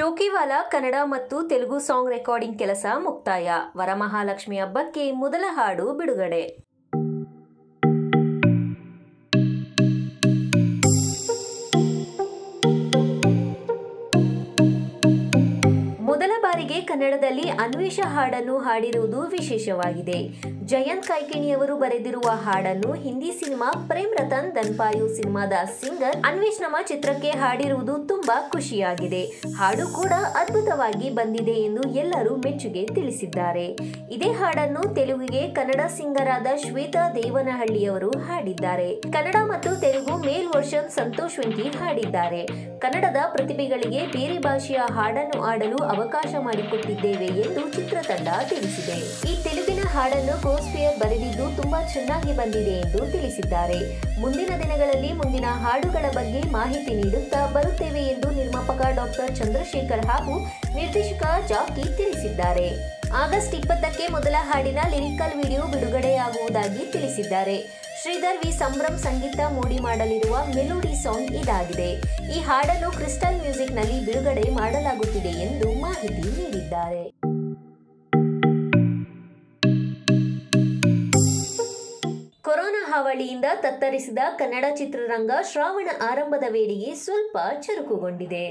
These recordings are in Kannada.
ಶೋಕಿವಾಲ ಕನ್ನಡ ಮತ್ತು ತೆಲುಗು ಸಾಂಗ್ ರೆಕಾರ್ಡಿಂಗ್ ಕೆಲಸ ಮುಕ್ತಾಯ ವರಮಹಾಲಕ್ಷ್ಮಿ ಹಬ್ಬಕ್ಕೆ ಮೊದಲ ಹಾಡು ಬಿಡುಗಡೆ ಮೊದಲ ಬಾರಿಗೆ ಕನ್ನಡದಲ್ಲಿ ಅನ್ವೇಷ ಹಾಡನ್ನು ಹಾಡಿರುವುದು ವಿಶೇಷವಾಗಿದೆ ಜಯಂತ್ ಕೈಕಿಣಿಯವರು ಬರೆದಿರುವ ಹಾಡನ್ನು ಹಿಂದಿ ಸಿನಿಮಾ ಪ್ರೇಮ್ ರತನ್ ದನ್ಪಾಯು ಸಿನಿಮಾದ ಸಿಂಗರ್ ಅನ್ವೇಷ್ ನಮ್ಮ ಚಿತ್ರಕ್ಕೆ ಹಾಡಿರುವುದು ತುಂಬಾ ಖುಷಿಯಾಗಿದೆ ಹಾಡು ಕೂಡ ಅದ್ಭುತವಾಗಿ ಬಂದಿದೆ ಎಂದು ಎಲ್ಲರೂ ಮೆಚ್ಚುಗೆ ತಿಳಿಸಿದ್ದಾರೆ ಇದೇ ಹಾಡನ್ನು ತೆಲುಗಿಗೆ ಕನ್ನಡ ಸಿಂಗರ್ ಆದ ಶ್ವೇತಾ ದೇವನಹಳ್ಳಿಯವರು ಹಾಡಿದ್ದಾರೆ ಕನ್ನಡ ಮತ್ತು ತೆಲುಗು ಮೇಲ್ ವರ್ಷನ್ ಸಂತೋಷ್ ವೆಂಕಿ ಹಾಡಿದ್ದಾರೆ ಕನ್ನಡದ ಪ್ರತಿಭೆಗಳಿಗೆ ಬೇರೆ ಭಾಷೆಯ ಹಾಡನ್ನು ಆಡಲು ಅವಕಾಶ ಮಾಡಿಕೊಟ್ಟಿದ್ದೇವೆ ಎಂದು ಚಿತ್ರತಂಡ ತಿಳಿಸಿದೆ ಈ ತೆಲುಗಿನ ಹಾಡನ್ನು ಕೋಸ್ಪಿಯರ್ ಬರೆದಿದ್ದು ತುಂಬಾ ಚೆನ್ನಾಗಿ ಬಂದಿದೆ ಎಂದು ತಿಳಿಸಿದ್ದಾರೆ ಮುಂದಿನ ದಿನಗಳಲ್ಲಿ ಮುಂದಿನ ಹಾಡುಗಳ ಬಗ್ಗೆ ಮಾಹಿತಿ ನೀಡುತ್ತಾ ಬರುತ್ತೇವೆ ಎಂದು ನಿರ್ಮಾಪಕ ಡಾಕ್ಟರ್ ಚಂದ್ರಶೇಖರ್ ಹಾಗೂ ನಿರ್ದೇಶಕ ಜಾಕಿ ತಿಳಿಸಿದ್ದಾರೆ ಆಗಸ್ಟ್ ಇಪ್ಪತ್ತಕ್ಕೆ ಮೊದಲ ಹಾಡಿನ ಲಿರಿಕಲ್ ವಿಡಿಯೋ ಬಿಡುಗಡೆಯಾಗುವುದಾಗಿ ತಿಳಿಸಿದ್ದಾರೆ ಶ್ರೀಧರ್ ವಿ ಸಂಭ್ರಮ್ ಸಂಗೀತ ಮೂಡಿ ಮಾಡಲಿರುವ ಮೆಲೋಡಿ ಸಾಂಗ್ ಇದಾಗಿದೆ ಈ ಹಾಡನ್ನು ಕ್ರಿಸ್ಟಲ್ ಮ್ಯೂಸಿಕ್ನಲ್ಲಿ ಬಿಡುಗಡೆ ಮಾಡಲಾಗುತ್ತಿದೆ ಎಂದು ಮಾಹಿತಿ ನೀಡಿದ್ದಾರೆ ಕೊರೋನಾ ಹಾವಳಿಯಿಂದ ತತ್ತರಿಸಿದ ಕನ್ನಡ ಚಿತ್ರರಂಗ ಶ್ರಾವಣ ಆರಂಭದ ವೇಳೆಗೆ ಸ್ವಲ್ಪ ಚುರುಕುಗೊಂಡಿದೆ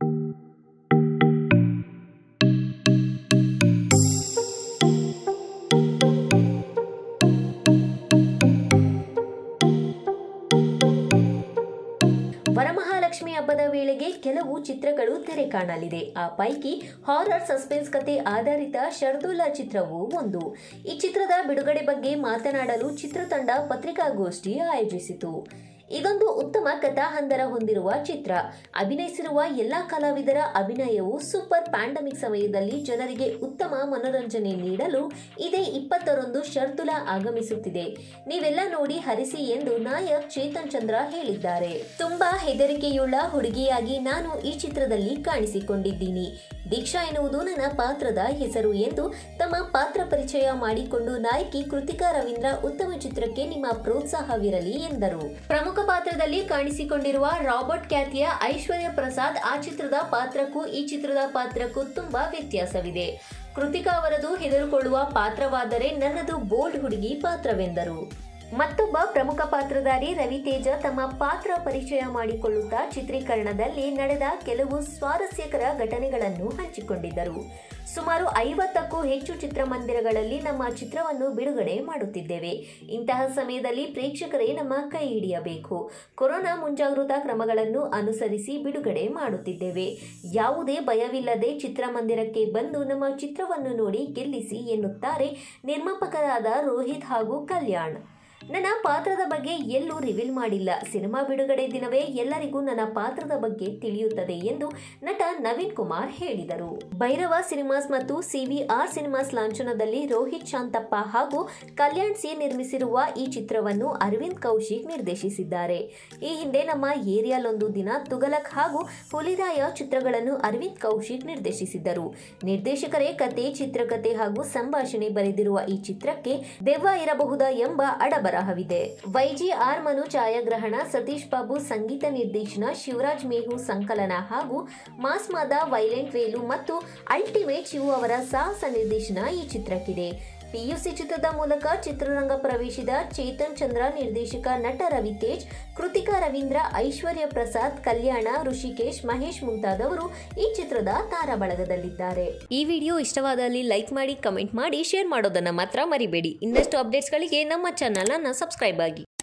ವರಮಹಾಲಕ್ಷ್ಮಿ ಹಬ್ಬದ ವೇಳೆಗೆ ಕೆಲವು ಚಿತ್ರಗಳು ತೆರೆ ಕಾಣಲಿದೆ ಆ ಪೈಕಿ ಹಾರರ್ ಸಸ್ಪೆನ್ಸ್ ಕತೆ ಆಧಾರಿತ ಶರ್ದುಲ್ಲಾ ಚಿತ್ರವು ಒಂದು ಈ ಚಿತ್ರದ ಬಿಡುಗಡೆ ಬಗ್ಗೆ ಮಾತನಾಡಲು ಚಿತ್ರತಂಡ ಪತ್ರಿಕಾಗೋಷ್ಠಿ ಆಯೋಜಿಸಿತು ಇದೊಂದು ಉತ್ತಮ ಕಥಾಹಂದರ ಹೊಂದಿರುವ ಚಿತ್ರ ಅಭಿನಯಿಸಿರುವ ಎಲ್ಲಾ ಕಲಾವಿದರ ಅಭಿನಯವು ಸೂಪರ್ ಪ್ಯಾಂಡಮಿಕ್ ಸಮಯದಲ್ಲಿ ಜನರಿಗೆ ಉತ್ತಮ ಮನೋರಂಜನೆ ನೀಡಲು ಇದೇ ಇಪ್ಪತ್ತರಂದು ಶರ್ದುಲಾ ಆಗಮಿಸುತ್ತಿದೆ ನೀವೆಲ್ಲ ನೋಡಿ ಹರಿಸಿ ಎಂದು ನಾಯಕ್ ಚೇತನ್ ಚಂದ್ರ ಹೇಳಿದ್ದಾರೆ ತುಂಬಾ ಹೆದರಿಕೆಯುಳ್ಳ ಹುಡುಗಿಯಾಗಿ ನಾನು ಈ ಚಿತ್ರದಲ್ಲಿ ಕಾಣಿಸಿಕೊಂಡಿದ್ದೀನಿ ದೀಕ್ಷಾ ಎನ್ನುವುದು ನನ್ನ ಪಾತ್ರದ ಹೆಸರು ಎಂದು ತಮ್ಮ ಪಾತ್ರ ಪರಿಚಯ ಮಾಡಿಕೊಂಡು ನಾಯಕಿ ಕೃತಿಕಾ ರವೀಂದ್ರ ಉತ್ತಮ ಚಿತ್ರಕ್ಕೆ ನಿಮ್ಮ ಪ್ರೋತ್ಸಾಹವಿರಲಿ ಎಂದರು ಪ್ರಮುಖ ಪಾತ್ರದಲ್ಲಿ ಕಾಣಿಸಿಕೊಂಡಿರುವ ರಾಬರ್ಟ್ ಖ್ಯಾತಿಯ ಐಶ್ವರ್ಯ ಪ್ರಸಾದ್ ಆ ಚಿತ್ರದ ಪಾತ್ರಕ್ಕೂ ಈ ಚಿತ್ರದ ಪಾತ್ರಕ್ಕೂ ತುಂಬಾ ವ್ಯತ್ಯಾಸವಿದೆ ಕೃತಿಕಾ ಅವರದು ಹೆದರುಕೊಳ್ಳುವ ಪಾತ್ರವಾದರೆ ನನ್ನದು ಬೋಲ್ಡ್ ಹುಡುಗಿ ಪಾತ್ರವೆಂದರು ಮತ್ತೊಬ್ಬ ಪ್ರಮುಖ ಪಾತ್ರಧಾರಿ ರವಿತೇಜ ತಮ್ಮ ಪಾತ್ರ ಪರಿಚಯ ಮಾಡಿಕೊಳ್ಳುತ್ತಾ ಚಿತ್ರೀಕರಣದಲ್ಲಿ ನಡೆದ ಕೆಲವು ಸ್ವಾರಸ್ಯಕರ ಘಟನೆಗಳನ್ನು ಹಂಚಿಕೊಂಡಿದ್ದರು ಸುಮಾರು ಐವತ್ತಕ್ಕೂ ಹೆಚ್ಚು ಚಿತ್ರಮಂದಿರಗಳಲ್ಲಿ ನಮ್ಮ ಚಿತ್ರವನ್ನು ಬಿಡುಗಡೆ ಮಾಡುತ್ತಿದ್ದೇವೆ ಇಂತಹ ಸಮಯದಲ್ಲಿ ಪ್ರೇಕ್ಷಕರೇ ನಮ್ಮ ಕೈ ಹಿಡಿಯಬೇಕು ಕೊರೋನಾ ಮುಂಜಾಗೃತಾ ಕ್ರಮಗಳನ್ನು ಅನುಸರಿಸಿ ಬಿಡುಗಡೆ ಮಾಡುತ್ತಿದ್ದೇವೆ ಯಾವುದೇ ಭಯವಿಲ್ಲದೆ ಚಿತ್ರಮಂದಿರಕ್ಕೆ ಬಂದು ನಮ್ಮ ಚಿತ್ರವನ್ನು ನೋಡಿ ಗೆಲ್ಲಿಸಿ ಎನ್ನುತ್ತಾರೆ ನಿರ್ಮಾಪಕರಾದ ರೋಹಿತ್ ಹಾಗೂ ಕಲ್ಯಾಣ್ ನನ್ನ ಪಾತ್ರದ ಬಗ್ಗೆ ಎಲ್ಲೂ ರಿವೀಲ್ ಮಾಡಿಲ್ಲ ಸಿನಿಮಾ ಬಿಡುಗಡೆ ದಿನವೇ ಎಲ್ಲರಿಗೂ ನನ್ನ ಪಾತ್ರದ ಬಗ್ಗೆ ತಿಳಿಯುತ್ತದೆ ಎಂದು ನಟ ನವೀನ್ ಕುಮಾರ್ ಹೇಳಿದರು ಭೈರವ ಸಿನಿಮಾಸ್ ಮತ್ತು ಸಿವಿಆರ್ ಸಿನಿಮಾಸ್ ಲಾಂಛನದಲ್ಲಿ ರೋಹಿತ್ ಶಾಂತಪ್ಪ ಹಾಗೂ ಕಲ್ಯಾಣ್ ಸಿ ನಿರ್ಮಿಸಿರುವ ಈ ಚಿತ್ರವನ್ನು ಅರವಿಂದ್ ಕೌಶಿಕ್ ನಿರ್ದೇಶಿಸಿದ್ದಾರೆ ಈ ಹಿಂದೆ ನಮ್ಮ ಏರಿಯಾಲೊಂದು ದಿನ ತುಗಲಕ್ ಹಾಗೂ ಹುಲಿರಾಯ ಚಿತ್ರಗಳನ್ನು ಅರವಿಂದ್ ಕೌಶಿಕ್ ನಿರ್ದೇಶಿಸಿದ್ದರು ನಿರ್ದೇಶಕರೇ ಕತೆ ಚಿತ್ರಕಥೆ ಹಾಗೂ ಸಂಭಾಷಣೆ ಬರೆದಿರುವ ಈ ಚಿತ್ರಕ್ಕೆ ದೆವ್ವ ಇರಬಹುದಾ ಎಂಬ ಅಡಬರ ಬರಹವಿದೆ ವೈಜಿ ಆರ್ ಮನು ಛಾಯಾಗ್ರಹಣ ಸತೀಶ್ ಬಾಬು ಸಂಗೀತ ನಿರ್ದೇಶನ ಶಿವರಾಜ್ ಮೇಹು ಸಂಕಲನ ಹಾಗೂ ಮಾಸ್ಮಾದ ವೈಲೆಂಟ್ ವೇಲು ಮತ್ತು ಅಲ್ಟಿಮೇಟ್ ಶಿವು ಅವರ ಸಾಹಸ ನಿರ್ದೇಶನ ಈ ಚಿತ್ರಕ್ಕಿದೆ ಪಿಯುಸಿ ಚಿತ್ರದ ಮೂಲಕ ಚಿತ್ರರಂಗ ಪ್ರವೇಶಿದ ಚೇತನ್ ಚಂದ್ರ ನಿರ್ದೇಶಕ ನಟ ರವಿತೇಜ್ ಕೃತಿಕಾ ರವೀಂದ್ರ ಐಶ್ವರ್ಯ ಪ್ರಸಾದ್ ಕಲ್ಯಾಣ ಋಷಿಕೇಶ್ ಮಹೇಶ್ ಮುಂತಾದವರು ಈ ಚಿತ್ರದ ತಾರಾಬಳಗದಲ್ಲಿದ್ದಾರೆ ಈ ವಿಡಿಯೋ ಇಷ್ಟವಾದಲ್ಲಿ ಲೈಕ್ ಮಾಡಿ ಕಮೆಂಟ್ ಮಾಡಿ ಶೇರ್ ಮಾಡೋದನ್ನ ಮಾತ್ರ ಮರಿಬೇಡಿ ಇನ್ನಷ್ಟು ಅಪ್ಡೇಟ್ಸ್ಗಳಿಗೆ ನಮ್ಮ ಚಾನಲ್ ಅನ್ನು ಸಬ್ಸ್ಕ್ರೈಬ್ ಆಗಿ